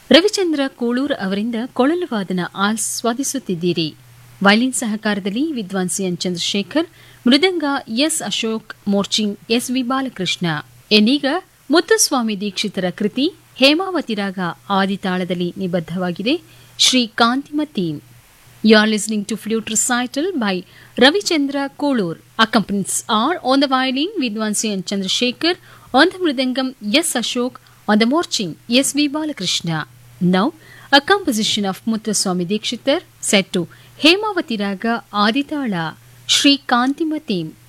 ರವಿಚಂದ್ರ ಕೂಳೂರ್ ಅವರಿಂದ ಕೊಳಲು ವಾದನ ಆಸ್ವಾದಿಸುತ್ತಿದ್ದೀರಿ ವೈಲಿನ್ ಸಹಕಾರದಲ್ಲಿ ವಿದ್ವಾನ್ ಸಿಎನ್ ಚಂದ್ರಶೇಖರ್ ಮೃದಂಗ ಎಸ್ ಅಶೋಕ್ ಮೋರ್ಚಿಂಗ್ ಎಸ್ ವಿ ಬಾಲಕೃಷ್ಣ ಎಂದೀಗ ಮುತ್ತುಸ್ವಾಮಿ ದೀಕ್ಷಿತರ ಕೃತಿ ಹೇಮಾವತಿ ರಾಗ ಆದಿತಾಳದಲ್ಲಿ ನಿಬದ್ಧವಾಗಿದೆ Shri ಕಾಂತಿಮತಿ You are listening to flute recital by Ravichandra Kolur. Accompanies are on the violin Vidwansi and Chandrasekhar, on the mridangam S. Ashok, on the morching S. V. Balakrishna. Now, a composition of Mutraswami Dikshitar set to Hemavati Raga Aditala, Sri Kantimati.